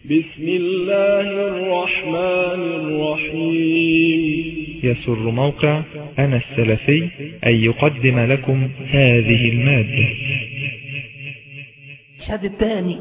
بسم الله الرحمن الرحيم يسر موقع أنا السلفي أن يقدم لكم هذه المادة الشهد الثاني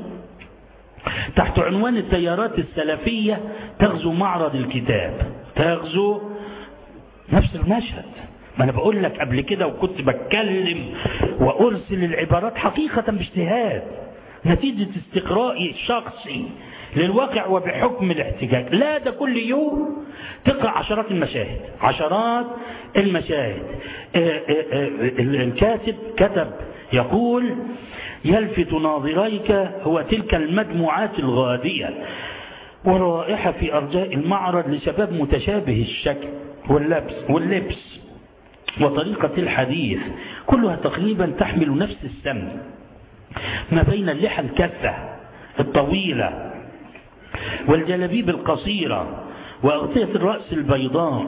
تحت عنوان التيارات السلفية تغزو معرض الكتاب تغزو نفس المشهد ما انا بقول لك قبل كده وكنت بتكلم وارسل العبارات حقيقة باجتهاد نتيجة استقرائي الشخصي للواقع وبحكم الاحتجاج لا ده كل يوم تقرأ عشرات المشاهد عشرات المشاهد آآ آآ الكاتب كتب يقول يلفت ناظريك هو تلك المجموعات الغادية والرائحة في أرجاء المعرض لشباب متشابه الشكل واللبس واللبس وطريقة الحديث كلها تقريبا تحمل نفس السمن ما بين اللحى الكثة الطويلة والجلابيب القصيرة وأغطية الرأس البيضاء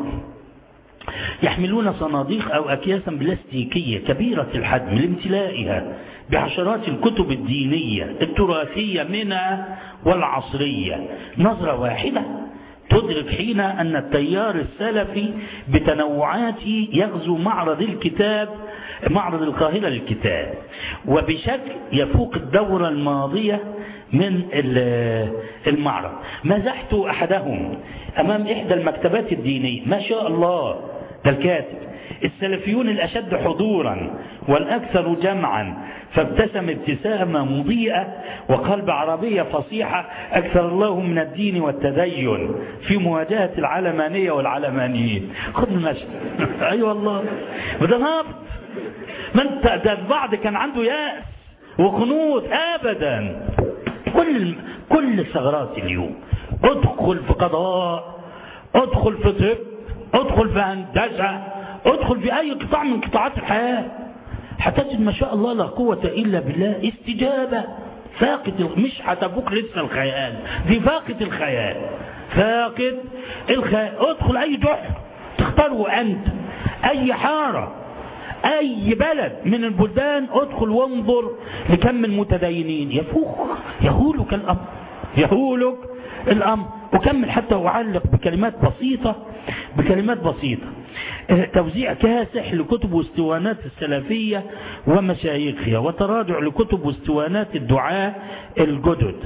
يحملون صناديق أو أكياسا بلاستيكية كبيرة الحجم لامتلائها بعشرات الكتب الدينية التراثية منها والعصرية نظرة واحدة تدرك حين أن التيار السلفي بتنوعاته يغزو معرض الكتاب معرض القاهرة للكتاب وبشكل يفوق الدورة الماضية من المعرض مزحت أحدهم أمام إحدى المكتبات الدينية ما شاء الله ده الكاتب السلفيون الأشد حضورا والأكثر جمعا فابتسم ابتسامة مضيئة وقال بعربية فصيحة أكثر الله من الدين والتدين في مواجهة العلمانية والعلمانيين خذ المشهد أي أيوة والله وده نبض ما انت ده البعض كان عنده يأس وخنوط أبدا كل كل الثغرات اليوم ادخل في قضاء ادخل في طب ادخل في هندسة ادخل في اي قطاع من قطاعات الحياة هتجد ما شاء الله لا قوة الا بالله استجابة فاقد مش هتبوك لسه الخيال دي فاقد الخيال فاقد الخيال ادخل اي جحر تختاره انت اي حارة اي بلد من البلدان ادخل وانظر لكم المتدينين يفوق يهولك الامر يهولك الامر وكمل حتى اعلق بكلمات بسيطة بكلمات بسيطة توزيع كاسح لكتب واسطوانات السلفية ومشايخها وتراجع لكتب واسطوانات الدعاء الجدد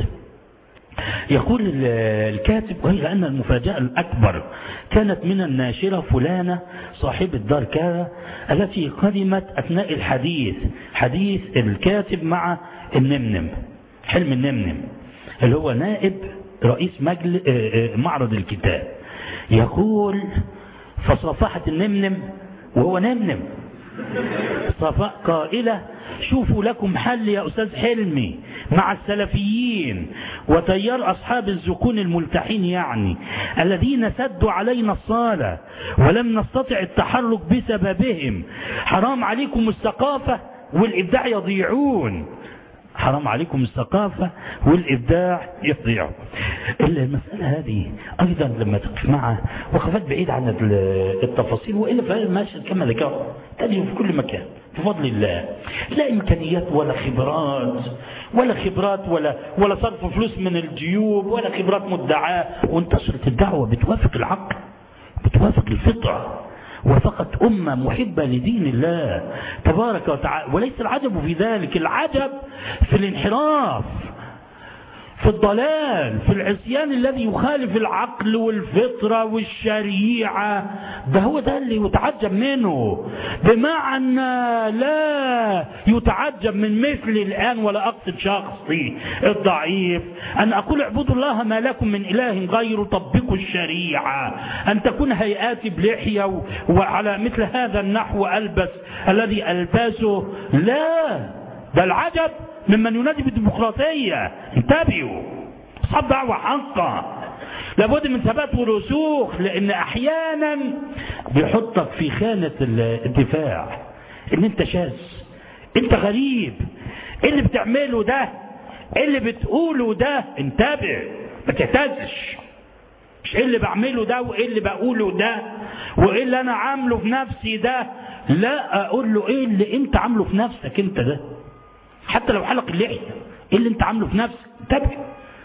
يقول الكاتب غير أن المفاجأة الأكبر كانت من الناشرة فلانة صاحبة دار كارا التي قدمت أثناء الحديث حديث الكاتب مع النمنم حلم النمنم اللي هو نائب رئيس مجلس معرض الكتاب يقول فصافحت النمنم وهو نمنم صفاء قائلة شوفوا لكم حل يا أستاذ حلمي مع السلفيين وتيار أصحاب الزكون الملتحين يعني الذين سدوا علينا الصالة ولم نستطع التحرك بسببهم حرام عليكم الثقافة والإبداع يضيعون حرام عليكم الثقافة والإبداع يضيعوا المسألة هذه أيضا لما تقف معها وقفت بعيد عن التفاصيل وإلا فهي المشهد كما ذكر تجد في كل مكان بفضل الله لا إمكانيات ولا خبرات ولا خبرات ولا ولا صرف فلوس من الجيوب ولا خبرات مدعاة وانتشرت الدعوة بتوافق العقل بتوافق الفطرة وفقط أمة محبة لدين الله تبارك وتعالى وليس العجب في ذلك العجب في الانحراف في الضلال في العصيان الذي يخالف العقل والفطرة والشريعة ده هو ده اللي يتعجب منه بمعنى لا يتعجب من مثل الآن ولا أقصد شخصي الضعيف أن أقول اعبدوا الله ما لكم من إله غيره طبقوا الشريعة أن تكون هيئاتي بلحية وعلى مثل هذا النحو ألبس الذي ألبسه لا ده العجب ممن ينادي بالديمقراطية انتبهوا اصحاب دعوة حقا لابد من ثبات ورسوخ لان احيانا بيحطك في خانة الدفاع ان انت شاذ انت غريب ايه اللي بتعمله ده ايه اللي بتقوله ده انتبه ما تهتزش مش ايه اللي بعمله ده وايه اللي بقوله ده وايه اللي انا عامله في نفسي ده لا اقول له ايه اللي انت عامله في نفسك انت ده حتى لو حلق اللحية ايه اللي انت عامله في نفسك انتبه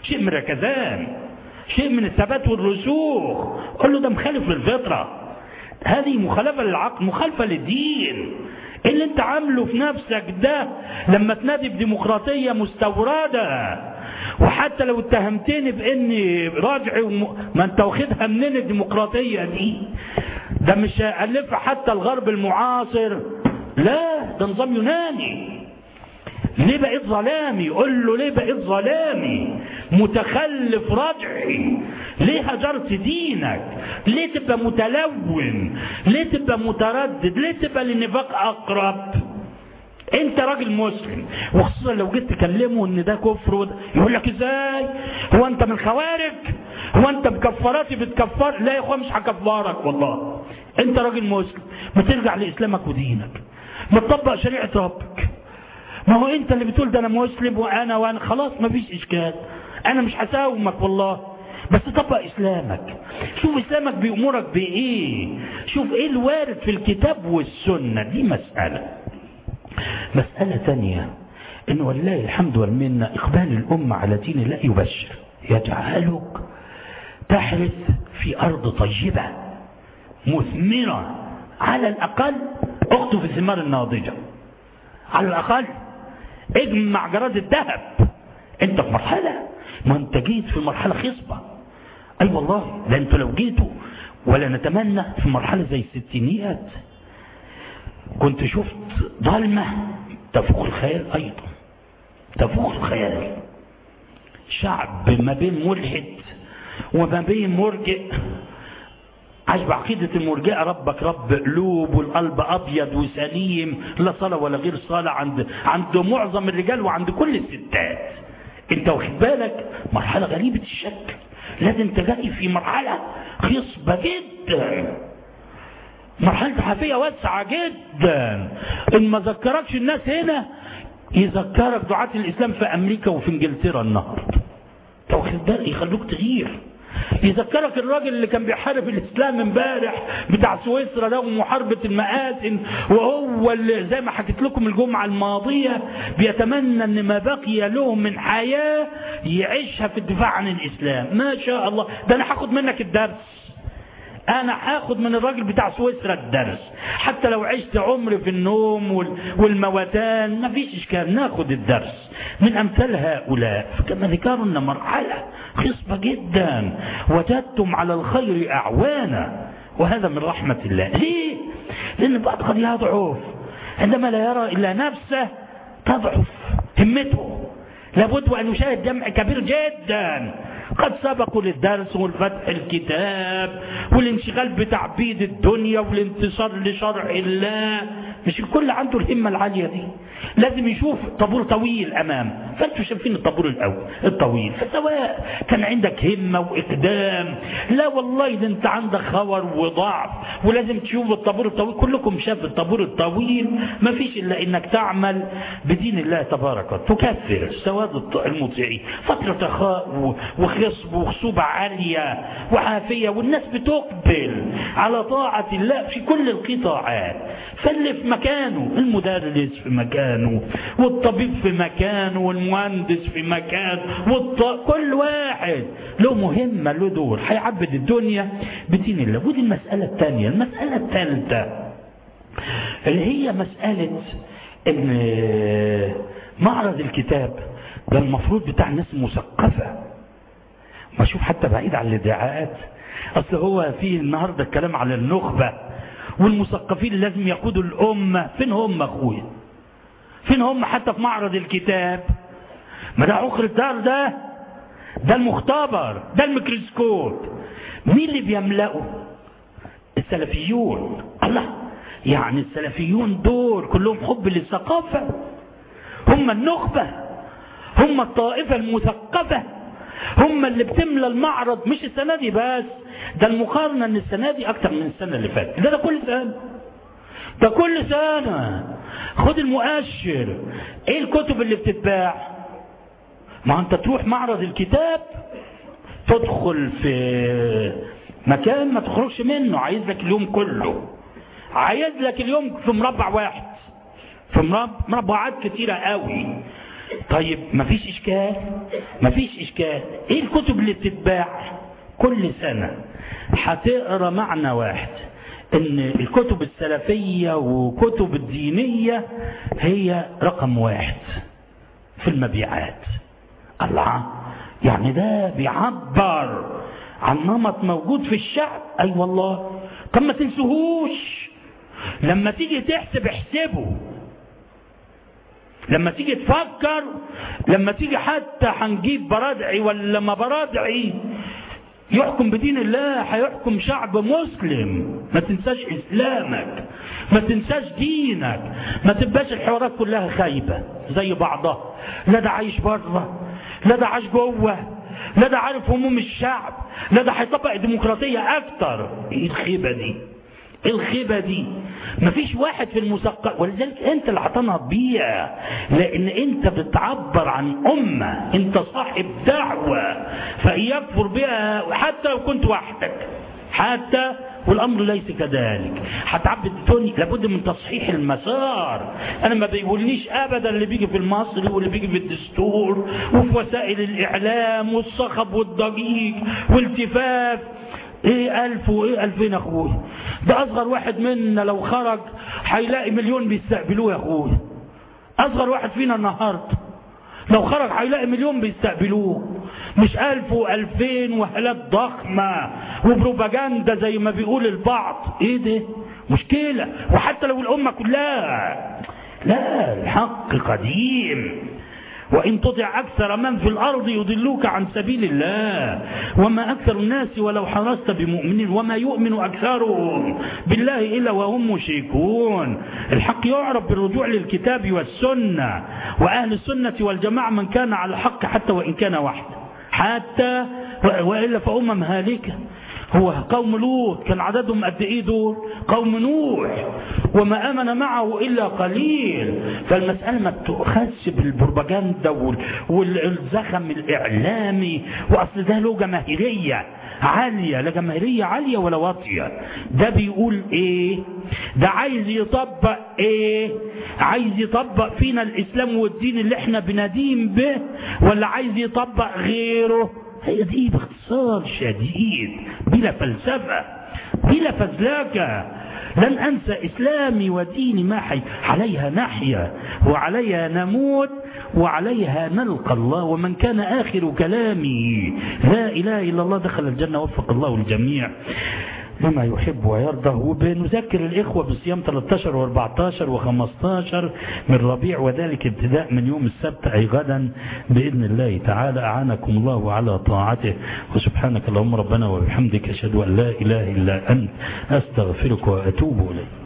شيء من الركزان شيء من الثبات والرسوخ قل له ده مخالف للفطرة هذه مخالفة للعقل مخالفة للدين اللي انت عامله في نفسك ده لما تنادي بديمقراطية مستوردة وحتى لو اتهمتني باني راجعي وم... ما انت واخدها منين الديمقراطية دي ده مش ألفها حتى الغرب المعاصر لا ده نظام يوناني ليه بقيت ظلامي قول له ليه بقيت ظلامي متخلف رجعي ليه هجرت دينك ليه تبقى متلون ليه تبقى متردد ليه تبقى للنفاق اقرب انت راجل مسلم وخصوصا لو جيت تكلمه ان ده كفر وده يقول لك ازاي هو انت من الخوارج هو انت بكفاراتي بتكفر لا يا اخوان مش هكفرك والله انت راجل مسلم ما ترجع لاسلامك ودينك ما تطبق شريعه ربك ما هو انت اللي بتقول ده انا مسلم وانا وانا خلاص ما فيش اشكال انا مش هساومك والله بس طبق اسلامك شوف اسلامك بيأمرك بايه شوف ايه الوارد في الكتاب والسنة دي مسألة مسألة ثانية ان والله الحمد والمنة اقبال الامة على دين الله يبشر يجعلك تحرث في ارض طيبة مثمرة على الاقل اخطف الثمار الناضجة على الاقل اجمع جراد الذهب انت في مرحلة ما انت جيت في مرحلة خصبة اي أيوة والله ده انتوا لو جيتوا ولا نتمنى في مرحلة زي الستينيات كنت شفت ظلمة تفوق الخيال ايضا تفوق الخيال شعب ما بين ملحد وما بين مرجئ عاش بعقيدة المرجئة ربك رب قلوب والقلب أبيض وسليم لا صلاة ولا غير صلاة عند عند معظم الرجال وعند كل الستات انت واخد بالك مرحلة غريبة الشكل لازم انت جاي في مرحلة خصبة جدا مرحلة حافية واسعة جدا ان ما ذكركش الناس هنا يذكرك دعاة الاسلام في امريكا وفي انجلترا النهارده انت واخد بالك يخلوك تغير يذكرك الراجل اللي كان بيحارب الاسلام امبارح بتاع سويسرا ده ومحاربه المآذن وهو اللي زي ما حكيت لكم الجمعه الماضيه بيتمنى ان ما بقي له من حياه يعيشها في الدفاع عن الاسلام ما شاء الله ده انا هاخد منك الدرس انا هاخد من الراجل بتاع سويسرا الدرس حتى لو عشت عمر في النوم والموتان ما فيش اشكال ناخد الدرس من امثال هؤلاء فكما ذكروا ان مرحلة خصبة جدا وجدتم على الخير اعوانا وهذا من رحمة الله ليه لان البعض قد يضعف عندما لا يرى الا نفسه تضعف همته لابد ان يشاهد جمع كبير جدا قد سبقوا للدرس والفتح الكتاب والانشغال بتعبيد الدنيا والانتصار لشرع الله مش الكل عنده الهمة العالية دي لازم يشوف طابور طويل أمام فأنتوا شايفين الطابور الأول الطويل فسواء كان عندك همة وإقدام لا والله ده أنت عندك خور وضعف ولازم تشوف الطابور الطويل كلكم شاف الطابور الطويل ما فيش إلا إنك تعمل بدين الله تبارك تكفر سواد المطيعين فترة رخاء وخصب وخصوبة عالية وعافية والناس بتقبل على طاعة الله في كل القطاعات فاللي في مكانه المدرس في مكانه والطبيب في مكانه والمهندس في مكانه والط... كل واحد له مهمة له دور هيعبد الدنيا بدين الله ودي المسألة الثانية المسألة الثالثة اللي هي مسألة ان معرض الكتاب ده المفروض بتاع ناس مثقفة ما اشوف حتى بعيد عن الادعاءات اصل هو في النهارده الكلام على النخبه والمثقفين لازم يقودوا الأمة فين هم أخويا فين هم حتى في معرض الكتاب ما ده عقر الدار ده ده المختبر ده الميكروسكوب مين اللي بيملأه السلفيون الله يعني السلفيون دول كلهم حب للثقافة هم النخبة هم الطائفة المثقفة هم اللي بتملى المعرض مش السنة دي بس ده المقارنة ان السنة دي اكتر من السنة اللي فاتت ده ده كل سنة ده كل سنة خد المؤشر ايه الكتب اللي بتتباع ما انت تروح معرض الكتاب تدخل في مكان ما تخرجش منه عايز لك اليوم كله عايز لك اليوم في مربع واحد في مربع مربعات كتيرة قوي طيب مفيش اشكال مفيش اشكال ايه الكتب اللي بتتباع كل سنة هتقرا معنى واحد ان الكتب السلفية وكتب الدينية هي رقم واحد في المبيعات الله يعني ده بيعبر عن نمط موجود في الشعب اي أيوة والله طب ما تنسوهوش لما تيجي تحسب احسبه لما تيجي تفكر لما تيجي حتى هنجيب برادعي ولا ما برادعي يحكم بدين الله هيحكم شعب مسلم ما تنساش اسلامك ما تنساش دينك ما تبقاش الحوارات كلها خايبه زي بعضها لا ده عايش بره لا ده عايش جوه لا ده عارف هموم الشعب لا ده هيطبق الديمقراطيه اكتر ايه الخيبه دي ايه الخيبه دي مفيش واحد في المثقف ولذلك انت اللي هتنبيع لان انت بتعبر عن امه انت صاحب دعوه فان يكفر بها حتى لو كنت وحدك حتى والامر ليس كذلك هتعبد الدنيا لابد من تصحيح المسار انا ما بيقولنيش ابدا اللي بيجي في المصري واللي بيجي في الدستور وفي وسائل الاعلام والصخب والضجيج والتفاف ايه الف وايه الفين اخوي ده اصغر واحد منا لو خرج هيلاقي مليون بيستقبلوه يا اخوي اصغر واحد فينا النهارده لو خرج هيلاقي مليون بيستقبلوه مش ألف وألفين وهلات ضخمة وبروباجندا زي ما بيقول البعض ايه ده مشكلة وحتى لو الأمة كلها لا الحق قديم وإن تطع أكثر من في الأرض يضلوك عن سبيل الله وما أكثر الناس ولو حرصت بمؤمنين وما يؤمن أكثرهم بالله إلا وهم مشركون الحق يعرف بالرجوع للكتاب والسنة وأهل السنة والجماعة من كان على الحق حتى وإن كان وحده حتى وإلا فأمم هالكة هو قوم لوط كان عددهم قد ايه دول قوم نوح وما امن معه الا قليل فالمساله ما بتؤخذش بالبروباجندا والزخم الاعلامي واصل ده له جماهيريه عاليه لا جماهيريه عاليه ولا واطيه ده بيقول ايه ده عايز يطبق ايه عايز يطبق فينا الاسلام والدين اللي احنا بندين به ولا عايز يطبق غيره هي دي باختصار شديد بلا فلسفة بلا فزلكة لن أنسى إسلامي وديني ما حي عليها نحيا وعليها نموت وعليها نلقى الله ومن كان آخر كلامي لا إله إلا الله دخل الجنة وفق الله الجميع لما يحب ويرضى وبنذكر الإخوة بصيام 13 و14 و15 من ربيع وذلك ابتداء من يوم السبت أي غدا بإذن الله تعالى أعانكم الله على طاعته وسبحانك اللهم ربنا وبحمدك أشهد أن لا إله إلا أنت أستغفرك وأتوب إليك